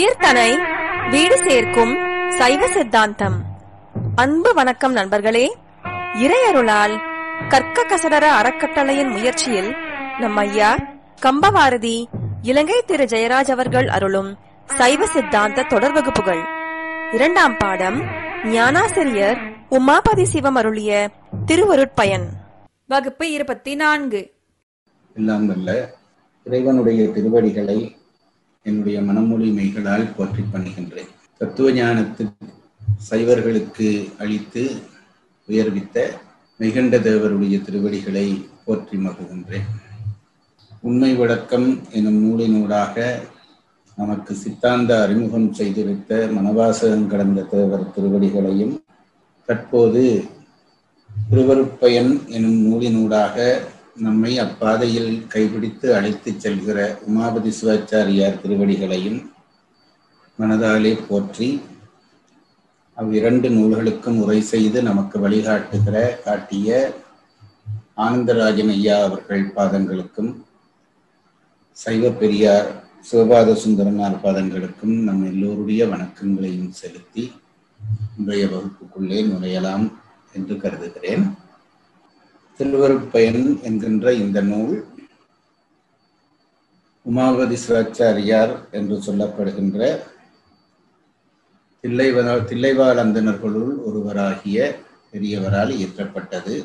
உயிர்தனை வீடு சேர்க்கும் சைவ சித்தாந்தம் அன்பு வணக்கம் நண்பர்களே இறையருளால் கற்க கசடர அறக்கட்டளையின் முயற்சியில் நம் ஐயா கம்பவாரதி இலங்கை திரு ஜெயராஜ் அவர்கள் அருளும் சைவ சித்தாந்த தொடர் வகுப்புகள் இரண்டாம் பாடம் ஞானாசிரியர் உமாபதி சிவம் அருளிய திருவருட்பயன் வகுப்பு இருபத்தி நான்கு எல்லாம் வல்ல இறைவனுடைய திருவடிகளை என்னுடைய மனமொழி மெய்களால் போற்றி பண்ணுகின்றேன் தத்துவ ஞானத்து சைவர்களுக்கு அளித்து உயர்வித்த மெய்கண்ட தேவருடைய திருவடிகளை போற்றி மகிழ்கின்றேன் உண்மை விளக்கம் எனும் நூலினூடாக நமக்கு சித்தாந்த அறிமுகம் செய்திருத்த மனவாசகம் கடந்த தேவர் திருவடிகளையும் தற்போது திருவருட்பயன் எனும் நூலினூடாக நம்மை அப்பாதையில் கைபிடித்து அழைத்துச் செல்கிற உமாபதி சிவாச்சாரியார் திருவடிகளையும் மனதாலே போற்றி அவ்விரண்டு நூல்களுக்கும் உரை செய்து நமக்கு வழிகாட்டுகிற காட்டிய ஆனந்தராஜன் ஐயா அவர்கள் பாதங்களுக்கும் சைவ பெரியார் சிவபாத சுந்தரனார் பாதங்களுக்கும் நம் எல்லோருடைய வணக்கங்களையும் செலுத்தி இன்றைய வகுப்புக்குள்ளே நுழையலாம் என்று கருதுகிறேன் திருவருட்பயன் என்கின்ற இந்த நூல் உமாபதி சிவாச்சாரியார் என்று சொல்லப்படுகின்ற தில்லைவ தில்லைவாழந்தனர்களுள் ஒருவராகிய பெரியவரால் இயற்றப்பட்டது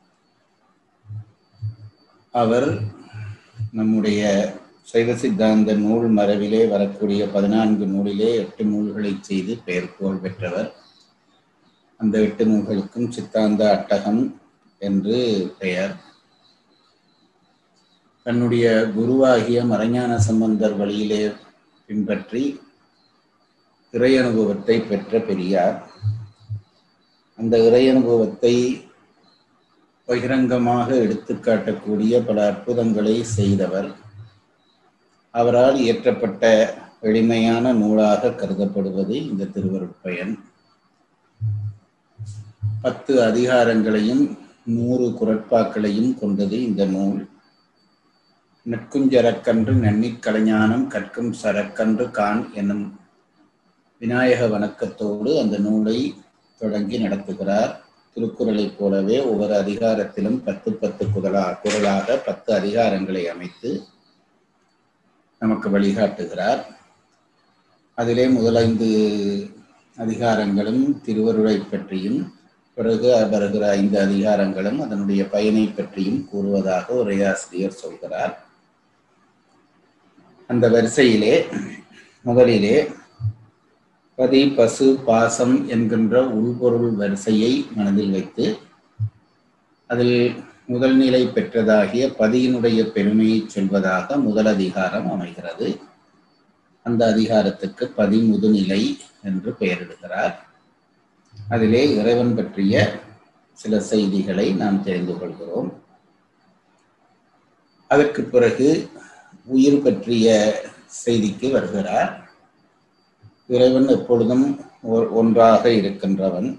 அவர் நம்முடைய சைவ சித்தாந்த நூல் மரபிலே வரக்கூடிய பதினான்கு நூலிலே எட்டு நூல்களை செய்து பெயர் புகழ் பெற்றவர் அந்த எட்டு நூல்களுக்கும் சித்தாந்த அட்டகம் என்று பெயர் தன்னுடைய குருவாகிய மறைஞான சம்பந்தர் வழியிலே பின்பற்றி இறை அனுபவத்தை பெற்ற பெரியார் அந்த இறை அனுபவத்தை பகிரங்கமாக எடுத்துக்காட்டக்கூடிய பல அற்புதங்களை செய்தவர் அவரால் இயற்றப்பட்ட எளிமையான நூலாக கருதப்படுவது இந்த திருவருட்பயன் பத்து அதிகாரங்களையும் நூறு குரட்பாக்களையும் கொண்டது இந்த நூல் நெற்குஞ்சரக்கன்று நன்னிக் கலைஞானம் கற்கும் சரக்கன்று கான் என்னும் விநாயக வணக்கத்தோடு அந்த நூலை தொடங்கி நடத்துகிறார் திருக்குறளைப் போலவே ஒவ்வொரு அதிகாரத்திலும் பத்து பத்து குரலா குரலாக பத்து அதிகாரங்களை அமைத்து நமக்கு வழிகாட்டுகிறார் அதிலே முதலைந்து அதிகாரங்களும் திருவருளை பற்றியும் பிறகு வருகிற ஐந்து அதிகாரங்களும் அதனுடைய பயனை பற்றியும் கூறுவதாக உரையாசிரியர் சொல்கிறார் அந்த வரிசையிலே முதலிலே பதி பசு பாசம் என்கின்ற உள்பொருள் வரிசையை மனதில் வைத்து அதில் முதல் நிலை பெற்றதாகிய பதியினுடைய பெருமையை சொல்வதாக முதல் அதிகாரம் அமைகிறது அந்த அதிகாரத்துக்கு பதிமுதுநிலை என்று பெயரிடுகிறார் அதிலே இறைவன் பற்றிய சில செய்திகளை நாம் தெரிந்து கொள்கிறோம் அதற்கு பிறகு உயிர் பற்றிய செய்திக்கு வருகிறார் இறைவன் எப்பொழுதும் ஒன்றாக இருக்கின்றவன்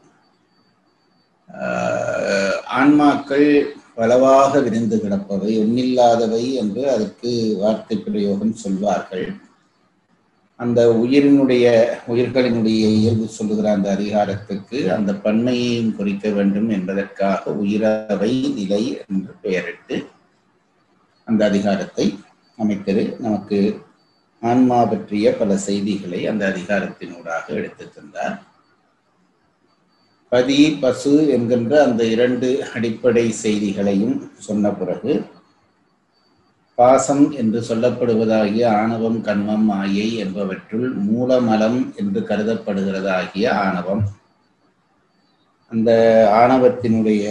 ஆன்மாக்கள் பலவாக விரிந்து கிடப்பவை எண்ணில்லாதவை என்று அதற்கு வார்த்தை பிரயோகம் சொல்வார்கள் அந்த உயிரினுடைய உயிர்களினுடைய இயல்பு சொல்லுகிற அந்த அதிகாரத்துக்கு அந்த பன்மையையும் குறிக்க வேண்டும் என்பதற்காக உயிரவை நிலை என்று பெயரிட்டு அந்த அதிகாரத்தை அமைத்தது நமக்கு ஆன்மா பற்றிய பல செய்திகளை அந்த அதிகாரத்தினூடாக எடுத்து தந்தார் பதி பசு என்கின்ற அந்த இரண்டு அடிப்படை செய்திகளையும் சொன்ன பிறகு பாசம் என்று சொல்லப்படுவதாகிய ஆணவம் கண்மம் மாயை என்பவற்றுள் மூலமலம் என்று கருதப்படுகிறதாகிய ஆணவம் அந்த ஆணவத்தினுடைய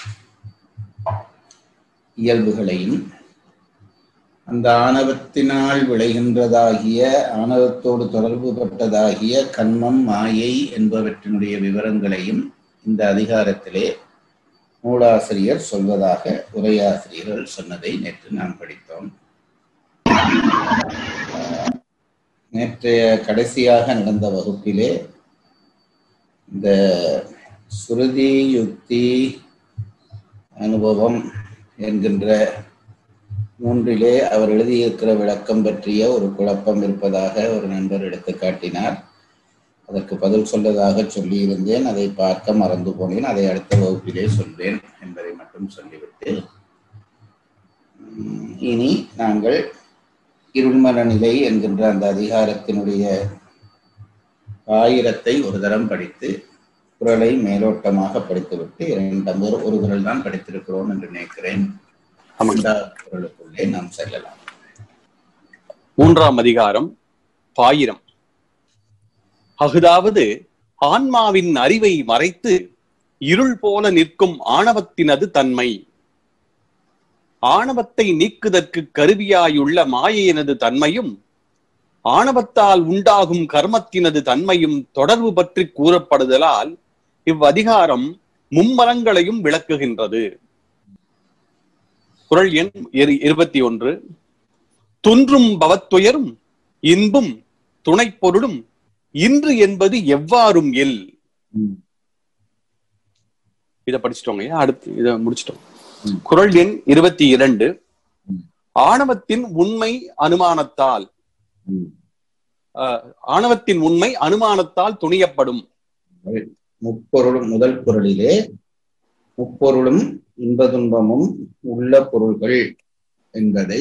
இயல்புகளையும் அந்த ஆணவத்தினால் விளைகின்றதாகிய ஆணவத்தோடு தொடர்பு பட்டதாகிய கண்மம் மாயை என்பவற்றினுடைய விவரங்களையும் இந்த அதிகாரத்திலே நூலாசிரியர் சொல்வதாக உரையாசிரியர்கள் சொன்னதை நேற்று நாம் படித்தோம் நேற்றைய கடைசியாக நடந்த வகுப்பிலே இந்த சுருதி யுக்தி அனுபவம் என்கின்ற மூன்றிலே அவர் எழுதியிருக்கிற விளக்கம் பற்றிய ஒரு குழப்பம் இருப்பதாக ஒரு நண்பர் எடுத்து காட்டினார் அதற்கு பதில் சொல்லதாக சொல்லியிருந்தேன் அதை பார்க்க மறந்து போனேன் அதை அடுத்த வகுப்பிலே சொல்வேன் என்பதை மட்டும் சொல்லிவிட்டு உம், இனி நாங்கள் இருள்மர நிலை என்கின்ற அந்த அதிகாரத்தினுடைய ஆயிரத்தை ஒரு தரம் படித்து குரலை மேலோட்டமாக படித்துவிட்டு இரண்டாம் ஒரு ஒரு குரல் தான் படித்திருக்கிறோம் என்று நினைக்கிறேன் ஆமாங்க இரண்டாவது குரலுக்குள்ளே நாம் செல்லலாம் மூன்றாம் அதிகாரம் பாயிரம் அஃதாவது ஆன்மாவின் அறிவை மறைத்து இருள் போல நிற்கும் ஆணவத்தினது தன்மை ஆணவத்தை நீக்குதற்கு கருவியாயுள்ள மாயையினது தன்மையும் ஆணவத்தால் உண்டாகும் கர்மத்தினது தன்மையும் தொடர்பு பற்றி கூறப்படுதலால் இவ்வதிகாரம் மும்மலங்களையும் விளக்குகின்றது குரல் எண் இரு- இருபத்தி ஒன்று துன்றும் பவத்துயரும் இன்பும் துணைப் பொருளும் இன்று என்பது எவ்வாறும் இல் ம். இத படிச்சிட்டோங்க அடுத்து இத முடிச்சிட்டோம் ம். குரல் எண் இருபத்தி இரண்டு ம். ஆணவத்தின் உண்மை அனுமானத்தால் ம். அஹ், ஆணவத்தின் உண்மை அனுமானத்தால் துணியப்படும் முப்பொருளும் முதல் குரலிலே முப்பொருளும் இன்ப துன்பமும் உள்ள பொருள்கள் என்பதை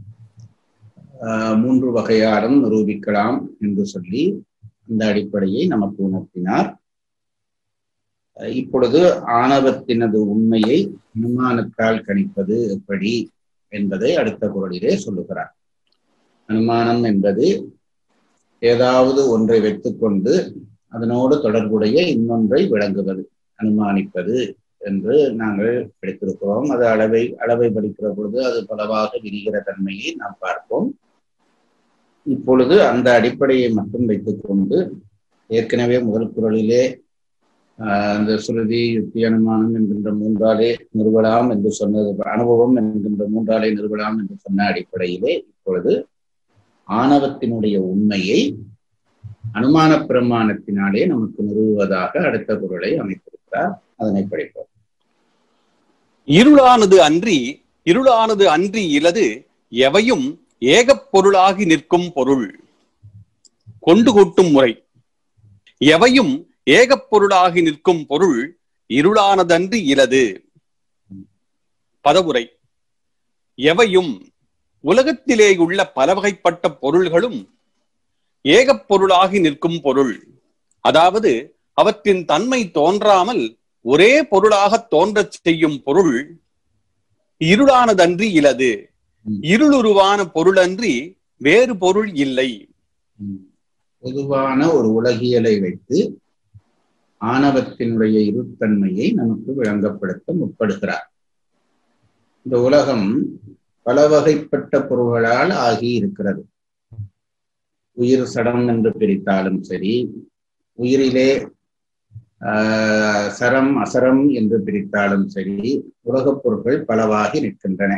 ஆஹ், மூன்று வகையாலும் நிரூபிக்கலாம் என்று சொல்லி அந்த அடிப்படையை நமக்கு உணர்த்தினார் அஹ், இப்பொழுது ஆணவத்தினது உண்மையை அனுமானத்தால் கணிப்பது எப்படி என்பதை அடுத்த குரலிலே சொல்லுகிறார் அனுமானம் என்பது ஏதாவது ஒன்றை வைத்துக்கொண்டு அதனோடு தொடர்புடைய இன்னொன்றை விளங்குவது அனுமானிப்பது என்று நாங்கள் படித்திருக்கிறோம் அது அளவை அளவை படிக்கிற பொழுது அது பலவாக விரிகிற தன்மையை நாம் பார்ப்போம் இப்பொழுது அந்த அடிப்படையை மட்டும் வைத்துக்கொண்டு ஏற்கனவே முதல் குரலிலே ஆஹ், அந்த சுருதி யுக்தி அனுமானம் என்கின்ற மூன்றாலே நிறுவலாம் என்று சொன்னது அனுபவம் என்கின்ற மூன்றாலே நிறுவலாம் என்று சொன்ன அடிப்படையிலே இப்பொழுது ஆணவத்தினுடைய உண்மையை அனுமான பிரமாணத்தினாலே நமக்கு நிறுவுவதாக அடுத்த குரலை அமைத்திருக்கிறார் அதனை படிப்போம் இருளானது அன்றி இருளானது அன்றி இலது எவையும் ஏகப் பொருளாகி நிற்கும் பொருள் கொண்டு கூட்டும் முறை எவையும் ஏகப் பொருளாகி நிற்கும் பொருள் இருளானதன்றி இலது பதவுரை எவையும் உலகத்திலே உள்ள பலவகைப்பட்ட பொருள்களும் ஏகப் பொருளாகி நிற்கும் பொருள் அதாவது அவற்றின் தன்மை தோன்றாமல் ஒரே பொருளாக தோன்றச் செய்யும் பொருள் இருளானதன்றி இலது ம். இருளுருவான பொருளன்றி வேறு பொருள் இல்லை ம். பொதுவான ஒரு உலகியலை வைத்து ஆணவத்தினுடைய இருத்தன்மையை நமக்கு விளங்கப்படுத்த முற்படுகிறார் இந்த உலகம் பல வகைப்பட்ட பொருள்களால் ஆகி இருக்கிறது உயிர் சடம் என்று பிரித்தாலும் சரி உயிரிலே ஆஹ், சரம் அசரம் என்று பிரித்தாலும் சரி உலகப் பொருட்கள் பலவாகி நிற்கின்றன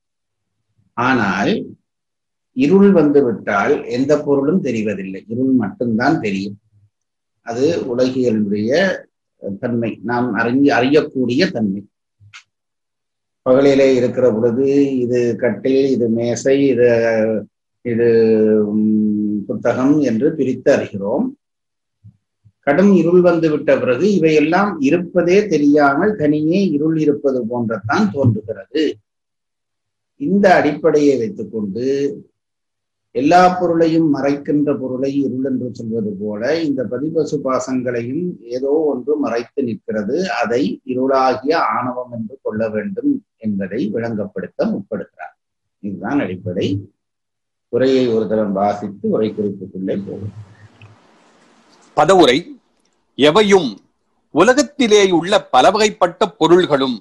ஆனால் இருள் வந்து விட்டால் எந்த பொருளும் தெரிவதில்லை இருள் மட்டும்தான் தெரியும் அது உலகியலுடைய தன்மை நாம் அறிஞ்சு அறியக்கூடிய தன்மை பகலிலே இருக்கிற பொழுது இது கட்டில் இது மேசை இது இது உம், புத்தகம் என்று பிரித்து அறிகிறோம் கடும் இருள் வந்து விட்ட பிறகு இவையெல்லாம் இருப்பதே தெரியாமல் தனியே இருள் இருப்பது போன்றத்தான் தோன்றுகிறது இந்த அடிப்படையை வைத்துக்கொண்டு எல்லா பொருளையும் மறைக்கின்ற பொருளை இருள் என்று சொல்வது போல இந்த பதிபசு பாசங்களையும் ஏதோ ஒன்று மறைத்து நிற்கிறது அதை இருளாகிய ஆணவம் என்று கொள்ள வேண்டும் என்பதை விளங்கப்படுத்த முற்படுகிறார் இதுதான் அடிப்படை உரையை ஒரு தரம் வாசித்து உரை குறிப்புக்குள்ளே போகும் பதவுரை எவையும் உலகத்திலே உள்ள பலவகைப்பட்ட பொருள்களும்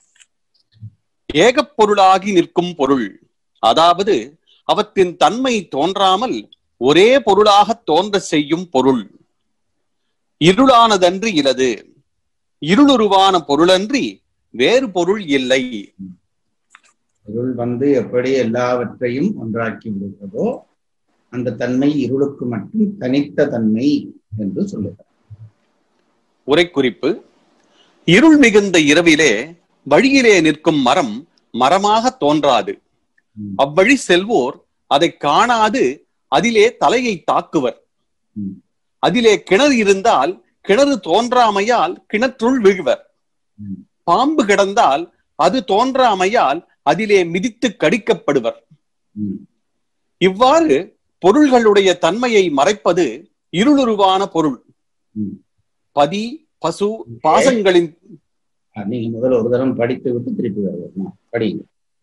ஏகப் பொருளாகி நிற்கும் பொருள் அதாவது அவற்றின் தன்மை தோன்றாமல் ஒரே பொருளாக தோன்ற செய்யும் பொருள் இருளானதன்று இலது இருளுருவான பொருளன்றி வேறு பொருள் இல்லை இருள் வந்து எப்படி எல்லாவற்றையும் ஒன்றாக்கி விடுகிறதோ அந்த தன்மை இருளுக்கு மட்டும் தனித்த தன்மை என்று சொல்லுகிறார் உரைக்குறிப்பு இருள் மிகுந்த இரவிலே வழியிலே நிற்கும் மரம் மரமாக தோன்றாது ம். அவ்வழி செல்வோர் அதை காணாது அதிலே தலையை தாக்குவர் ம். அதிலே கிணறு இருந்தால் கிணறு தோன்றாமையால் கிணற்றுள் விழுவர் ம். பாம்பு கிடந்தால் அது தோன்றாமையால் அதிலே மிதித்து கடிக்கப்படுவர் ம். இவ்வாறு பொருள்களுடைய தன்மையை மறைப்பது இருளுருவான பொருள் ம். பதி பசு பாசங்களின் அஹ் நீங்க முதல்ல ஒரு தரம் படித்து விட்டு திருப்பி வருவோம் படிங்க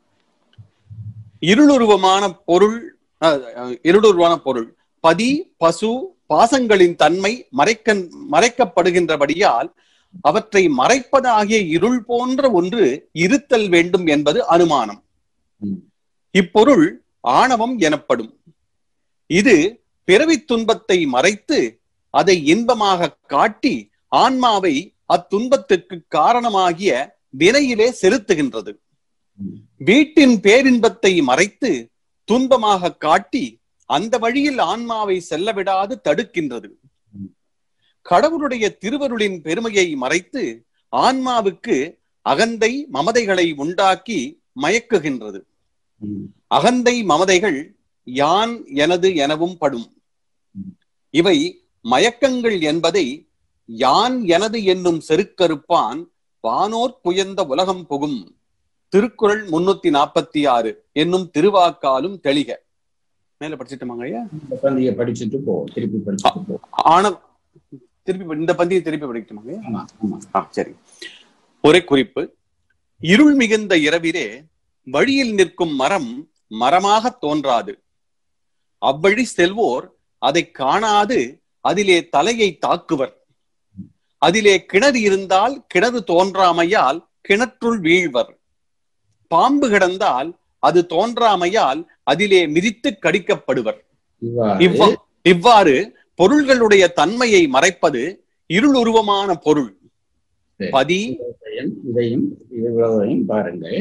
இருளுருவமான பொருள் அஹ், அஹ், இருளுருவான பொருள் பதி பசு பாசங்களின் தன்மை மறைக்க மறைக்கப்படுகின்றபடியால் அவற்றை மறைப்பதாகிய இருள் போன்ற ஒன்று இருத்தல் வேண்டும் என்பது அனுமானம் ம். இப்பொருள் ஆணவம் எனப்படும் இது பிறவித் துன்பத்தை மறைத்து அதை இன்பமாக காட்டி ஆன்மாவை அத்துன்பத்துக்கு காரணமாகிய வினையிலே செலுத்துகின்றது ம். வீட்டின் பேரின்பத்தை மறைத்து துன்பமாக காட்டி அந்த வழியில் ஆன்மாவை செல்ல விடாது தடுக்கின்றது ம். கடவுளுடைய திருவருளின் பெருமையை மறைத்து ஆன்மாவுக்கு அகந்தை மமதைகளை உண்டாக்கி மயக்குகின்றது ம். அகந்தை மமதைகள் யான் எனது எனவும் படும் ம். இவை மயக்கங்கள் என்பதை யான் எனது என்னும் செருக்கறுப்பான் வானோர் புயந்த உலகம் புகும் திருக்குறள் முன்னூத்தி நாற்பத்தி ஆறு என்னும் திருவாக்காலும் தெளிக மேல படிச்சிட்டோமாங்க ஐயா இந்த பந்தியை படிச்சுட்டு போ திருப்பி படிச்சுட்டு போ ஆன திருப்பி படி- இந்த பந்தியை திருப்பி படிக்கட்டுமாங்க ஐயா ஆமா ஆமா ஆ, சரி ஒரே குறிப்பு இருள் மிகுந்த இரவிலே வழியில் நிற்கும் மரம் மரமாக தோன்றாது அவ்வழி செல்வோர் அதை காணாது அதிலே தலையை தாக்குவர் அதிலே கிணறு இருந்தால் கிணறு தோன்றாமையால் கிணற்றுள் வீழ்வர் பாம்பு கிடந்தால் அது தோன்றாமையால் அதிலே மிதித்து கடிக்கப்படுவர் இவ்வாறு இவ்வா- இவ்வாறு பொருள்களுடைய தன்மையை மறைப்பது இருளுருவமான பொருள் சரி. பதி இதையும் இதையும் இவ்வளவையும் பாருங்கள்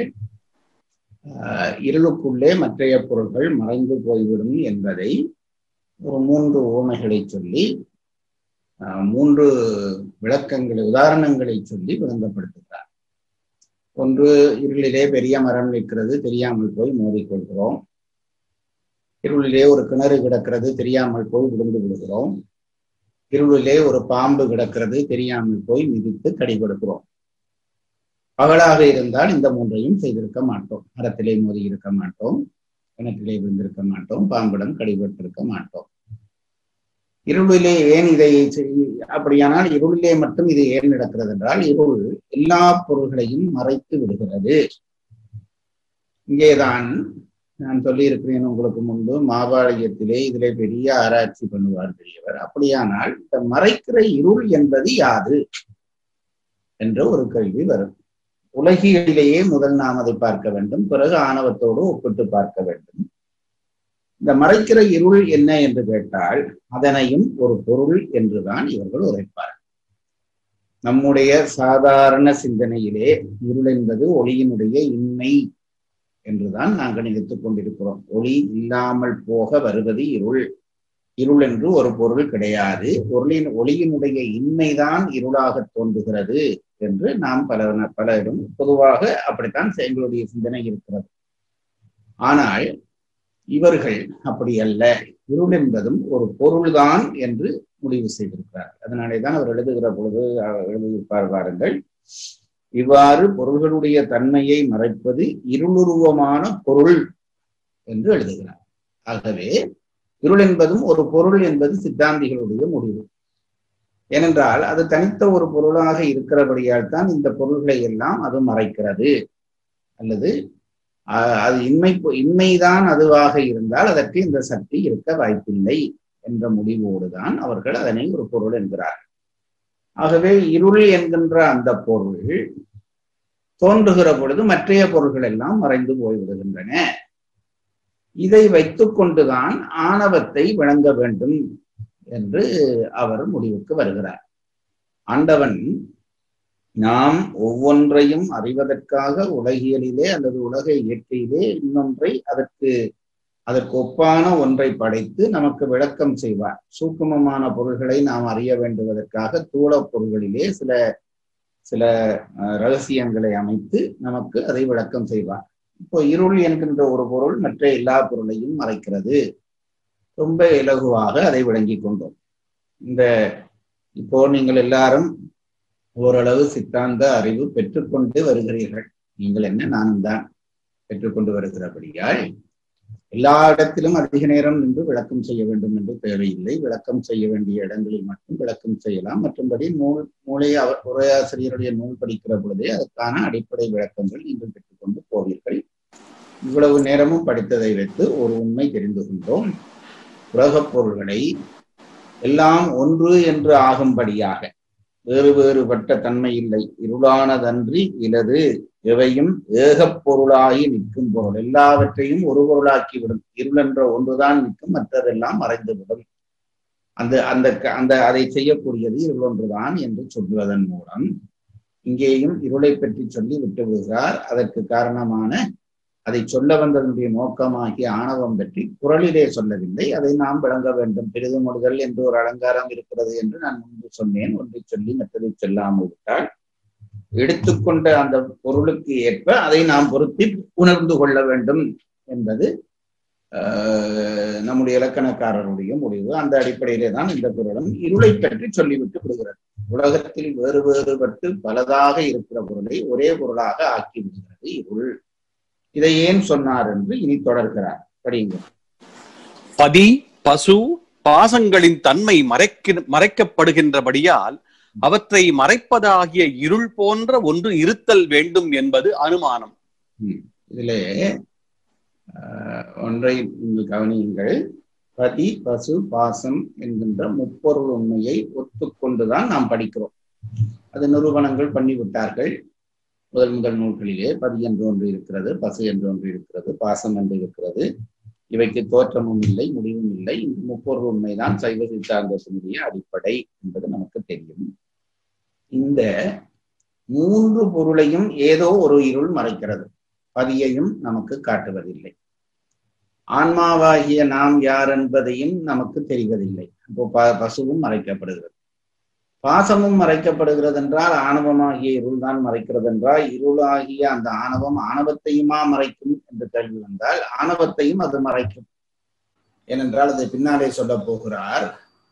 ஆஹ் இருளுக்குள்ளே மற்றைய பொருள்கள் மறைந்து போய்விடும் என்பதை ஒரு மூன்று ஊமைகளை சொல்லி ஆஹ் மூன்று விளக்கங்களை உதாரணங்களை சொல்லி விளங்கப்படுத்துகிறார் ஒன்று இருளிலே பெரிய மரம் நிற்கிறது தெரியாமல் போய் மோதிக்கொள்கிறோம் இருளிலே ஒரு கிணறு கிடக்கிறது தெரியாமல் போய் விழுந்து விடுகிறோம் இருளிலே ஒரு பாம்பு கிடக்கிறது தெரியாமல் போய் மிதித்து கடிபடுகிறோம் பகலாக இருந்தால் இந்த மூன்றையும் செய்திருக்க மாட்டோம் மரத்திலே மோதி இருக்க மாட்டோம் கிணற்றிலே விழுந்திருக்க மாட்டோம் பாம்பிடம் கடிபட்டிருக்க மாட்டோம் இருளிலே ஏன் இதை செய்- அப்படியானால் இருளிலே மட்டும் இது ஏன் நடக்கிறது என்றால் இருள் எல்லா பொருள்களையும் மறைத்து விடுகிறது இங்கேதான் நான் சொல்லியிருக்கிறேன் உங்களுக்கு முன்பு மாபாளையத்திலே இதிலே பெரிய ஆராய்ச்சி பண்ணுவார் பெரியவர் அப்படியானால் இந்த மறைக்கிற இருள் என்பது யாது என்ற ஒரு கேள்வி வரும் உலகிலேயே முதல் நாம் அதை பார்க்க வேண்டும் பிறகு ஆணவத்தோடு ஒப்பிட்டு பார்க்க வேண்டும் இந்த மறைக்கிற இருள் என்ன என்று கேட்டால் அதனையும் ஒரு பொருள் என்றுதான் இவர்கள் உரைப்பார் நம்முடைய சாதாரண சிந்தனையிலே இருள் என்பது ஒளியினுடைய இன்மை என்றுதான் நாங்கள் நினைத்துக் கொண்டிருக்கிறோம் ஒளி இல்லாமல் போக வருவது இருள் இருள் என்று ஒரு பொருள் கிடையாது பொருளின் ஒளியினுடைய இன்மைதான் இருளாக தோன்றுகிறது என்று நாம் பல பலரும் பொதுவாக அப்படித்தான் எங்களுடைய சிந்தனை இருக்கிறது ஆனால் இவர்கள் அப்படி அல்ல இருள் என்பதும் ஒரு பொருள்தான் என்று முடிவு செய்திருக்கிறார் அதனாலே தான் அவர் எழுதுகிற பொழுது அவர் எழுதியிருப்பார் பாருங்கள் இவ்வாறு பொருள்களுடைய தன்மையை மறைப்பது இருளுருவமான பொருள் என்று எழுதுகிறார் ஆகவே இருள் என்பதும் ஒரு பொருள் என்பது சித்தாந்திகளுடைய முடிவு ஏனென்றால் அது தனித்த ஒரு பொருளாக இருக்கிறபடியால் தான் இந்த பொருள்களை எல்லாம் அது மறைக்கிறது அல்லது அஹ், அது இன்மை இன்மைதான் அதுவாக இருந்தால் அதற்கு இந்த சக்தி இருக்க வாய்ப்பில்லை என்ற முடிவோடு தான் அவர்கள் அதனை ஒரு பொருள் என்கிறார் ஆகவே இருள் என்கின்ற அந்த பொருள் தோன்றுகிற பொழுது மற்றைய பொருள்கள் எல்லாம் மறைந்து போய்விடுகின்றன இதை வைத்துக் கொண்டுதான் ஆணவத்தை விளங்க வேண்டும் என்று அவர் முடிவுக்கு வருகிறார் ஆண்டவன் நாம் ஒவ்வொன்றையும் அறிவதற்காக உலகியலிலே அல்லது உலக இயற்கையிலே இன்னொன்றை அதற்கு அதற்கு ஒப்பான ஒன்றை படைத்து நமக்கு விளக்கம் செய்வார் சூக்குமமான பொருள்களை நாம் அறிய வேண்டுவதற்காக தூள பொருள்களிலே சில சில அஹ், ரகசியங்களை அமைத்து நமக்கு அதை விளக்கம் செய்வார் இப்போ இருள் என்கின்ற ஒரு பொருள் மற்ற எல்லா பொருளையும் மறைக்கிறது ரொம்ப இலகுவாக அதை விளங்கிக் கொண்டோம் இந்த இப்போ நீங்கள் எல்லாரும் ஓரளவு சித்தாந்த அறிவு பெற்றுக்கொண்டு வருகிறீர்கள் நீங்கள் என்ன நானும் தான் பெற்றுக்கொண்டு வருகிறபடியால் எல்லா இடத்திலும் அதிக நேரம் நின்று விளக்கம் செய்ய வேண்டும் என்று தேவையில்லை விளக்கம் செய்ய வேண்டிய இடங்களில் மட்டும் விளக்கம் செய்யலாம் மற்றும்படி நூல் நூலை அவர் உரையாசிரியருடைய நூல் படிக்கிற பொழுதே அதற்கான அடிப்படை விளக்கங்கள் நீங்கள் பெற்றுக்கொண்டு போவீர்கள் இவ்வளவு நேரமும் படித்ததை வைத்து ஒரு உண்மை தெரிந்து கொண்டோம் உலகப் பொருள்களை எல்லாம் ஒன்று என்று ஆகும்படியாக வேறு வேறுபட்ட தன்மை இல்லை இருளானதன்றி இலது எவையும் ஏகப் பொருளாகி நிற்கும் பொருள் எல்லாவற்றையும் ஒரு பொருளாக்கி விடும் இருள் என்ற ஒன்றுதான் நிற்கும் மற்றதெல்லாம் மறைந்துவிடும் அந்த அந்த அந்த அதை செய்யக்கூடியது இருள் ஒன்றுதான் என்று சொல்வதன் மூலம் இங்கேயும் இருளை பற்றி சொல்லி விட்டு விடுகிறார் அதற்கு காரணமான அதை சொல்ல வந்ததனுடைய நோக்கமாகிய ஆணவம் பற்றி குரலிலே சொல்லவில்லை அதை நாம் விளங்க வேண்டும் பெரிதுமொழிகள் என்று ஒரு அலங்காரம் இருக்கிறது என்று நான் முன்பு சொன்னேன் ஒன்றை சொல்லி மற்றதை சொல்லாமல் விட்டால் எடுத்துக்கொண்ட அந்த பொருளுக்கு ஏற்ப அதை நாம் பொருத்தி உணர்ந்து கொள்ள வேண்டும் என்பது நம்முடைய இலக்கணக்காரருடைய முடிவு அந்த அடிப்படையிலே தான் இந்த குரலும் இருளை பற்றி சொல்லிவிட்டு விடுகிறது உலகத்தில் வேறு வேறுபட்டு பலதாக இருக்கிற பொருளை ஒரே பொருளாக ஆக்கி விடுகிறது இருள் இதை ஏன் சொன்னார் என்று இனி தொடர்கிறார் படியுங்க பதி பசு பாசங்களின் தன்மை மறைக்க மறைக்கப்படுகின்றபடியால் அவற்றை மறைப்பதாகிய இருள் போன்ற ஒன்று இருத்தல் வேண்டும் என்பது அனுமானம் இதிலே ஒன்றை நீங்கள் கவனியுங்கள் பதி பசு பாசம் என்கின்ற முப்பொருள் உண்மையை ஒத்துக்கொண்டுதான் நாம் படிக்கிறோம் அது நிரூபணங்கள் பண்ணிவிட்டார்கள் முதல் முதல் நூல்களிலே பதி என்று ஒன்று இருக்கிறது பசு என்று ஒன்று இருக்கிறது பாசம் என்று இருக்கிறது இவைக்கு தோற்றமும் இல்லை முடிவும் இல்லை இந்த முப்பொருள் உண்மைதான் சைவ சித்தாந்தத்தினுடைய அடிப்படை என்பது நமக்கு தெரியும் இந்த மூன்று பொருளையும் ஏதோ ஒரு இருள் மறைக்கிறது பதியையும் நமக்கு காட்டுவதில்லை ஆன்மாவாகிய நாம் யார் என்பதையும் நமக்கு தெரிவதில்லை அப்போ ப பசுவும் மறைக்கப்படுகிறது பாசமும் மறைக்கப்படுகிறது என்றால் ஆணவமாகிய இருள் தான் மறைக்கிறது என்றால் இருளாகிய அந்த ஆணவம் ஆணவத்தையுமா மறைக்கும் என்று கேள்வி வந்தால் ஆணவத்தையும் அது மறைக்கும் ஏனென்றால் அதை பின்னாலே சொல்ல போகிறார்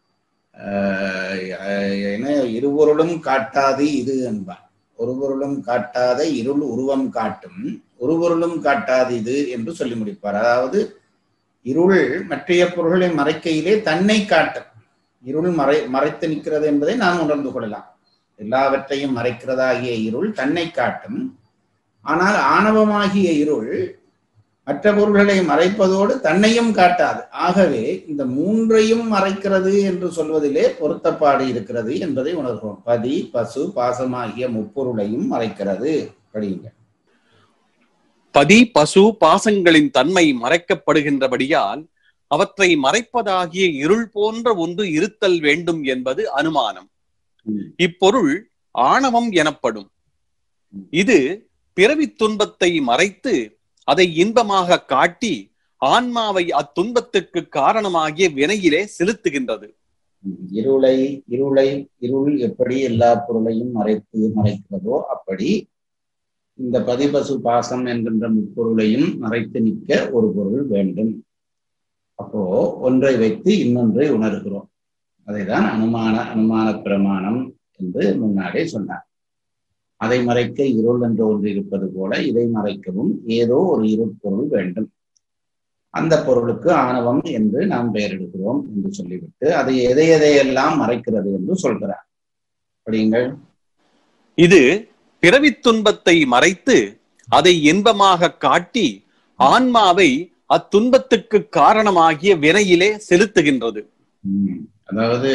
என இருபொருளும் காட்டாது இது என்பார் ஒரு பொருளும் காட்டாத இருள் உருவம் காட்டும் ஒரு பொருளும் காட்டாது இது என்று சொல்லி முடிப்பார் அதாவது இருள் மற்றைய பொருள்களை மறைக்கையிலே தன்னை காட்டும் இருள் மறை மறைத்து நிற்கிறது என்பதை நாம் உணர்ந்து கொள்ளலாம் எல்லாவற்றையும் மறைக்கிறதாகிய இருள் தன்னை காட்டும் ஆனால் ஆணவமாகிய இருள் மற்ற பொருள்களை மறைப்பதோடு தன்னையும் காட்டாது ஆகவே இந்த மூன்றையும் மறைக்கிறது என்று சொல்வதிலே பொருத்தப்பாடு இருக்கிறது என்பதை உணர்கிறோம் பதி பசு பாசமாகிய முப்பொருளையும் மறைக்கிறது படியுங்க பதி பசு பாசங்களின் தன்மை மறைக்கப்படுகின்றபடியால் அவற்றை மறைப்பதாகிய இருள் போன்ற ஒன்று இருத்தல் வேண்டும் என்பது அனுமானம் இப்பொருள் ஆணவம் எனப்படும் இது பிறவி துன்பத்தை மறைத்து அதை இன்பமாக காட்டி ஆன்மாவை அத்துன்பத்துக்கு காரணமாகிய வினையிலே செலுத்துகின்றது இருளை இருளை இருள் எப்படி எல்லா பொருளையும் மறைத்து மறைக்கிறதோ அப்படி இந்த பதிபசு பாசம் என்கின்ற முப்பொருளையும் மறைத்து நிற்க ஒரு பொருள் வேண்டும் அப்போ ஒன்றை வைத்து இன்னொன்றை உணர்கிறோம் அதைதான் அனுமான அனுமான பிரமாணம் என்று முன்னாலே சொன்னார் அதை மறைக்க இருள் என்று ஒன்று இருப்பது போல இதை மறைக்கவும் ஏதோ ஒரு இருள் பொருள் வேண்டும் அந்த பொருளுக்கு ஆணவம் என்று நாம் பெயரிடுகிறோம் என்று சொல்லிவிட்டு அது எதை எதையெல்லாம் மறைக்கிறது என்று சொல்கிறார் அப்படிங்கள் இது பிறவி துன்பத்தை மறைத்து அதை இன்பமாக காட்டி ஆன்மாவை அத்துன்பத்துக்கு காரணமாகிய வினையிலே செலுத்துகின்றது அதாவது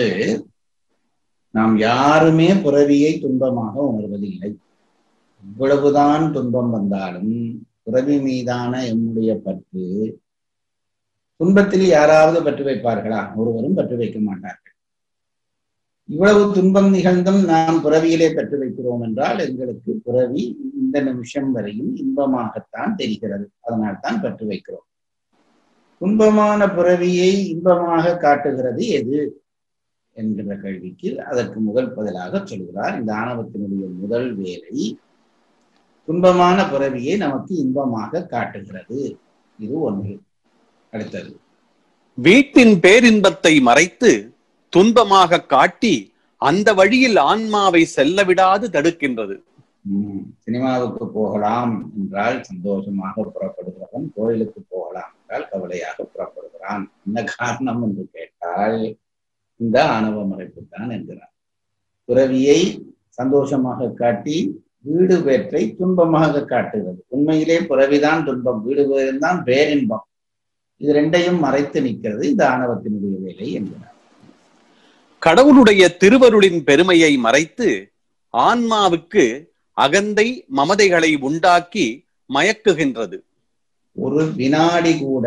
நாம் யாருமே பிறவியை துன்பமாக உணர்வதில்லை இவ்வளவுதான் துன்பம் வந்தாலும் பிறவி மீதான எம்முடைய பற்று துன்பத்தில் யாராவது பற்று வைப்பார்களா ஒருவரும் பற்று வைக்க மாட்டார்கள் இவ்வளவு துன்பம் நிகழ்ந்தும் நாம் பிறவியிலே பெற்று வைக்கிறோம் என்றால் எங்களுக்கு பிறவி இந்த நிமிஷம் வரையும் இன்பமாகத்தான் தெரிகிறது அதனால் தான் பெற்று வைக்கிறோம் துன்பமான பிறவியை இன்பமாக காட்டுகிறது எது என்கிற கேள்விக்கு அதற்கு முதல் பதிலாக சொல்கிறார் இந்த ஆணவத்தினுடைய முதல் வேலை துன்பமான பிறவியை நமக்கு இன்பமாக காட்டுகிறது இது ஒன்று அடுத்தது வீட்டின் பேரின்பத்தை மறைத்து துன்பமாக காட்டி அந்த வழியில் ஆன்மாவை செல்ல விடாது தடுக்கின்றது உம் சினிமாவுக்கு போகலாம் என்றால் சந்தோஷமாக புறப்படுகிறவன் கோயிலுக்கு போகலாம் என்றால் கவலையாக புறப்படுகிறான் என்ன காரணம் என்று கேட்டால் இந்த ஆணவ மறைப்பு தான் என்கிறார் பிறவியை சந்தோஷமாக காட்டி வீடு பேற்றை துன்பமாக காட்டுகிறது உண்மையிலே பிறவிதான் துன்பம் வீடு பேருந்தான் பேரின்பம் இது ரெண்டையும் மறைத்து நிற்கிறது இந்த ஆணவத்தினுடைய வேலை என்கிறார் கடவுளுடைய திருவருளின் பெருமையை மறைத்து ஆன்மாவுக்கு அகந்தை மமதைகளை உண்டாக்கி மயக்குகின்றது ஒரு வினாடி கூட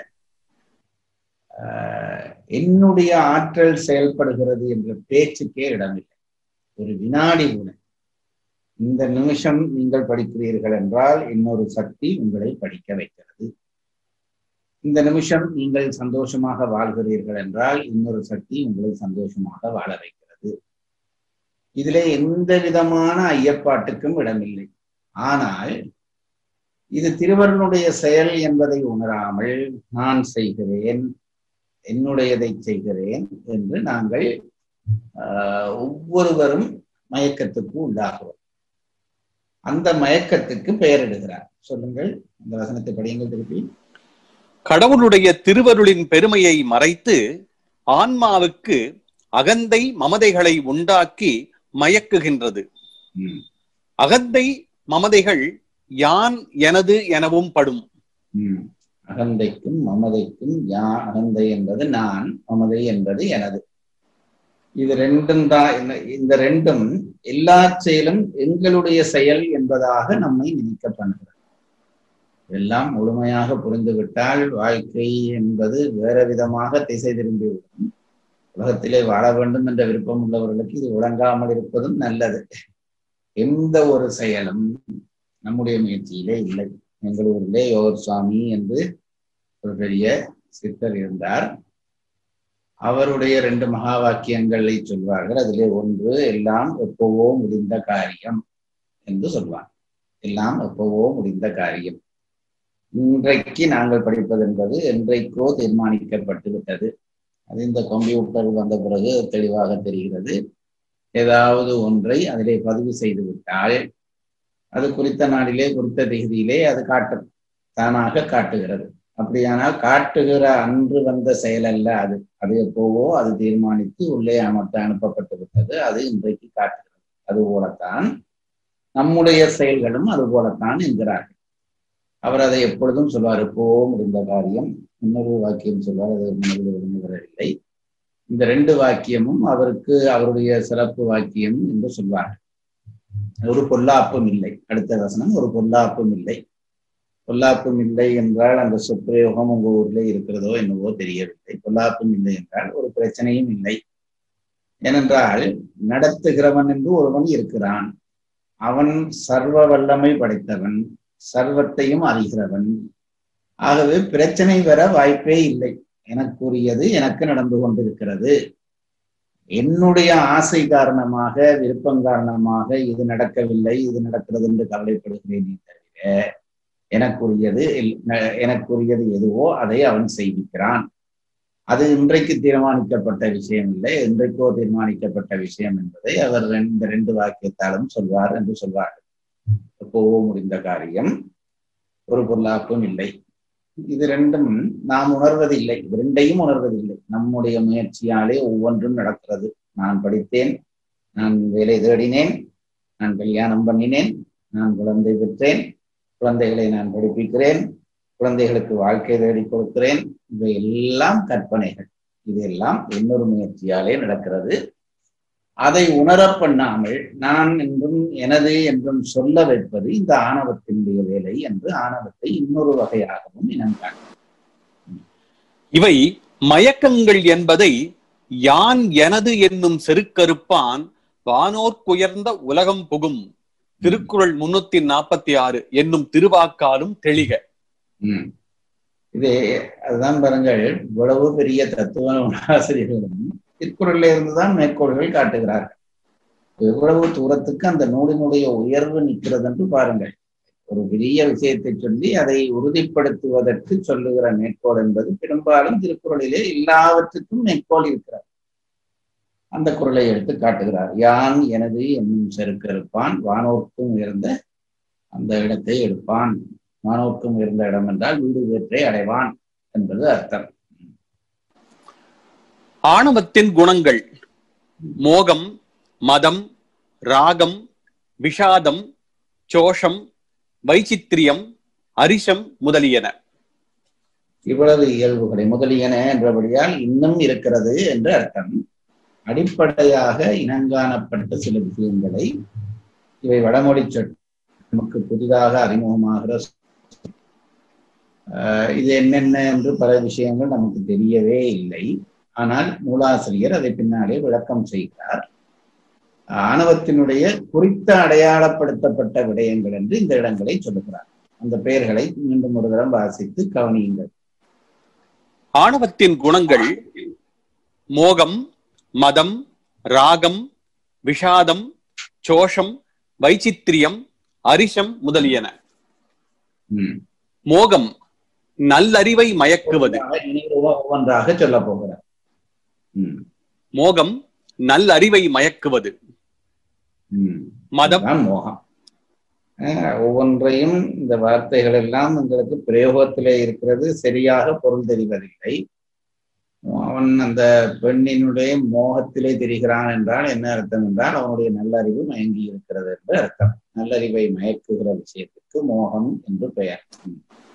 ஆஹ், என்னுடைய ஆற்றல் செயல்படுகிறது என்ற பேச்சுக்கே இடமில்லை ஒரு வினாடி கூட இந்த நிமிஷம் நீங்கள் படிக்கிறீர்கள் என்றால் இன்னொரு சக்தி உங்களை படிக்க வைக்கிறது இந்த நிமிஷம் நீங்கள் சந்தோஷமாக வாழ்கிறீர்கள் என்றால் இன்னொரு சக்தி உங்களை சந்தோஷமாக வாழ வைக்கிறது இதிலே எந்த விதமான ஐயப்பாட்டுக்கும் இடமில்லை ஆனால் இது திருவருளுடைய செயல் என்பதை உணராமல் நான் செய்கிறேன் என்னுடையதை செய்கிறேன் என்று நாங்கள் ஆஹ், ஒவ்வொருவரும் மயக்கத்துக்கு உள்ளாகிறோம் அந்த மயக்கத்துக்கு பெயரிடுகிறார் சொல்லுங்கள் அந்த வசனத்தை படியுங்கள் திருப்பி கடவுளுடைய திருவருளின் பெருமையை மறைத்து ஆன்மாவுக்கு அகந்தை மமதைகளை உண்டாக்கி மயக்குகின்றது ம், அகந்தை மமதைகள் யான் எனது எனவும் படும் ம். அகந்தைக்கும் மமதைக்கும் யா அகந்தை என்பது நான் மமதை என்பது எனது இது ரெண்டும் தான் இந்த- இந்த ரெண்டும் எல்லா செயலும் எங்களுடைய செயல் என்பதாக நம்மை நினைக்க பண்ணுகிறது எல்லாம் முழுமையாக புரிந்துவிட்டால் வாழ்க்கை என்பது வேற விதமாக திசை திரும்பிவிடும் உலகத்திலே வாழ வேண்டும் என்ற விருப்பம் உள்ளவர்களுக்கு இது விளங்காமல் இருப்பதும் நல்லது எந்த ஒரு செயலும் நம்முடைய முயற்சியிலே இல்லை எங்களூரிலே யோகர் சுவாமி என்று ஒரு பெரிய சித்தர் இருந்தார் அவருடைய ரெண்டு மகா வாக்கியங்களை சொல்வார்கள் அதிலே ஒன்று எல்லாம் எப்போவோ முடிந்த காரியம் என்று சொல்வார் எல்லாம் எப்போவோ முடிந்த காரியம் இன்றைக்கு நாங்கள் படிப்பது என்பது என்றைக்கோ தீர்மானிக்கப்பட்டு விட்டது அது இந்த கம்ப்யூட்டர் வந்த பிறகு தெளிவாக தெரிகிறது ஏதாவது ஒன்றை அதிலே பதிவு செய்து விட்டால் அது குறித்த நாளிலே குறித்த தேதியிலே அது காட்டும் தானாக காட்டுகிறது அப்படியானால் காட்டுகிற அன்று வந்த செயல் அல்ல அது அது எப்போவோ அது தீர்மானித்து உள்ளே அமர்த்த அனுப்பப்பட்டு விட்டது அது இன்றைக்கு காட்டுகிறது அது போலத்தான் நம்முடைய செயல்களும் அது போலத்தான் என்கிறார்கள் அவர் அதை எப்பொழுதும் சொல்வார் எப்போவோ முடிந்த காரியம் இன்னொரு வாக்கியம் சொல்வார் அது மனதில் விரும்புகிறதில்லை இந்த ரெண்டு வாக்கியமும் அவருக்கு அவருடைய சிறப்பு வாக்கியம் என்று சொல்வார்கள் ஒரு பொல்லாப்பும் இல்லை அடுத்த வசனம் ஒரு பொல்லாப்பும் இல்லை பொல்லாப்பும் இல்லை என்றால் அந்த சொற்பிரயோகம் உங்க ஊர்ல இருக்கிறதோ என்னவோ தெரியவில்லை பொல்லாப்பும் இல்லை என்றால் ஒரு பிரச்சனையும் இல்லை ஏனென்றால் நடத்துகிறவன் என்று ஒருவன் இருக்கிறான் அவன் சர்வ வல்லமை படைத்தவன் சர்வத்தையும் அறிகிறவன் ஆகவே பிரச்சனை வர வாய்ப்பே இல்லை எனக்குரியது எனக்கு நடந்து கொண்டிருக்கிறது என்னுடைய ஆசை காரணமாக விருப்பம் காரணமாக இது நடக்கவில்லை இது நடக்கிறது என்று கவலைப்படுகிறேனே தவிர எனக்குரியது எனக்குரியது எதுவோ அதை அவன் செய்விக்கிறான் அது இன்றைக்கு தீர்மானிக்கப்பட்ட விஷயம் இல்லை இன்றைக்கோ தீர்மானிக்கப்பட்ட விஷயம் என்பதை அவர் இந்த ரெண்டு வாக்கியத்தாலும் சொல்வார் என்று சொல்வார்கள் எப்போவோ முடிந்த காரியம் ஒரு பொருளாக்கும் இல்லை இது ரெண்டும் நாம் உணர்வதில்லை இது ரெண்டையும் உணர்வதில்லை நம்முடைய முயற்சியாலே ஒவ்வொன்றும் நடக்கிறது நான் படித்தேன் நான் வேலை தேடினேன் நான் கல்யாணம் பண்ணினேன் நான் குழந்தை பெற்றேன் குழந்தைகளை நான் படிப்பிக்கிறேன் குழந்தைகளுக்கு வாழ்க்கை தேடி கொடுக்கிறேன் இவை எல்லாம் கற்பனைகள் இதெல்லாம் இன்னொரு முயற்சியாலே நடக்கிறது அதை உணர பண்ணாமல் நான் என்றும் எனது என்றும் சொல்ல வைப்பது இந்த ஆணவத்தினுடைய வேலை என்று ஆணவத்தை இன்னொரு வகையாகவும் இனம் காணும் இவை மயக்கங்கள் என்பதை யான் எனது என்னும் செருக்கறுப்பான் வானோர்க்குயர்ந்த உலகம் புகும் திருக்குறள் முன்னூத்தி நாற்பத்தி ஆறு என்னும் திருவாக்காலும் தெளிக உம் இது அதுதான் பாருங்கள் இவ்வளவு பெரிய தத்துவ ஆசிரியர்களும் திருக்குறள்ல இருந்துதான் மேற்கோள்கள் காட்டுகிறார்கள் எவ்வளவு தூரத்துக்கு அந்த நூலினுடைய உயர்வு நிற்கிறது என்று பாருங்கள் ஒரு பெரிய விஷயத்தை சொல்லி அதை உறுதிப்படுத்துவதற்கு சொல்லுகிற மேற்கோள் என்பது பெரும்பாலும் திருக்குறளிலே எல்லாவற்றுக்கும் மேற்கோள் இருக்கிறார் அந்த குரலை எடுத்து காட்டுகிறார் யான் எனது என்னும் செருக்கெடுப்பான் வானோர்க்கும் உயர்ந்த அந்த இடத்தை எடுப்பான் வானோர்க்கும் உயர்ந்த இடம் என்றால் வீடு வீற்றை அடைவான் என்பது அர்த்தம் ஆணவத்தின் குணங்கள் மோகம் மதம் ராகம் விஷாதம் சோஷம் வைச்சித்திரியம் அரிஷம் முதலியன இவ்வளவு இயல்புகளை முதலியன என்றபடியால் இன்னும் இருக்கிறது என்று அர்த்தம் அடிப்படையாக இனங்காணப்பட்ட சில விஷயங்களை இவை வடமொழி சொல் நமக்கு புதிதாக அறிமுகமாகிற ஆஹ் இது என்னென்ன என்று பல விஷயங்கள் நமக்கு தெரியவே இல்லை ஆனால் நூலாசிரியர் அதை பின்னாலே விளக்கம் செய்கிறார் ஆணவத்தினுடைய குறித்த அடையாளப்படுத்தப்பட்ட விடயங்கள் என்று இந்த இடங்களை சொல்லுகிறார் அந்த பெயர்களை மீண்டும் ஒரு தரம் வாசித்து கவனியுங்கள் ஆணவத்தின் குணங்கள் மோகம் மதம் ராகம் விஷாதம் சோஷம் வைச்சித்திரியம் அரிஷம் முதலியன ம். மோகம் நல்லறிவை மயக்குவது ஒவ்வொன்றாக நினைவு ஒவ்வொன்றாக சொல்ல போகிறார் ம், மோகம் நல்லறிவை மயக்குவது ம். மதம் அதுதான் மோகம் அஹ் ஒவ்வொன்றையும் இந்த வார்த்தைகள் எல்லாம் எங்களுக்கு பிரயோகத்திலே இருக்கிறது சரியாக பொருள் தெரிவதில்லை அவன் அந்த பெண்ணினுடைய மோகத்திலே தெரிகிறான் என்றால் என்ன அர்த்தம் என்றால் அவனுடைய நல்லறிவு மயங்கி இருக்கிறது என்று அர்த்தம் நல்லறிவை மயக்குகிற விஷயத்துக்கு மோகம் என்று பெயர் ம்.